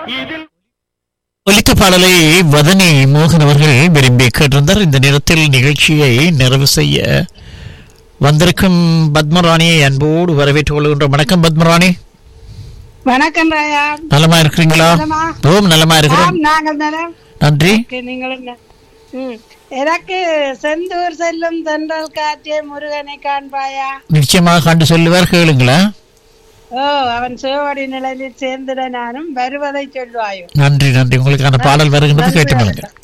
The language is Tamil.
ஒலித்த பாடலை வதனி மோகன் அவர்கள் விரும்பி கேட்டிருந்தார் இந்த நேரத்தில் நிகழ்ச்சியை நிறைவு செய்ய வந்திருக்கும் பத்மராணியை அன்போடு வரவேற்றுக் கொள்கின்ற வணக்கம் பத்மராணி வணக்கம் ராயா நலமா இருக்கிறீங்களா நலமா? ஓம் நலமா இருக்கிறோம் ஆம் நாங்கள் நலம் நன்றி ஓகே, நீங்களும் ந- ம். எனக்கு செந்தூர் செல்லும் தென்றல் காற்றே முருகனை காண்பாயா நிச்சயமாக கண்டு சொல்லுவார் கேளுங்களா ஓ அவன் சிவவடி நிலையில் சேர்ந்திட நானும் வருவதை சொல்வாயோ நன்றி நன்றி உங்களுக்கான பாடல் வருகின்றது கேட்டு நன்றி, மலுங்க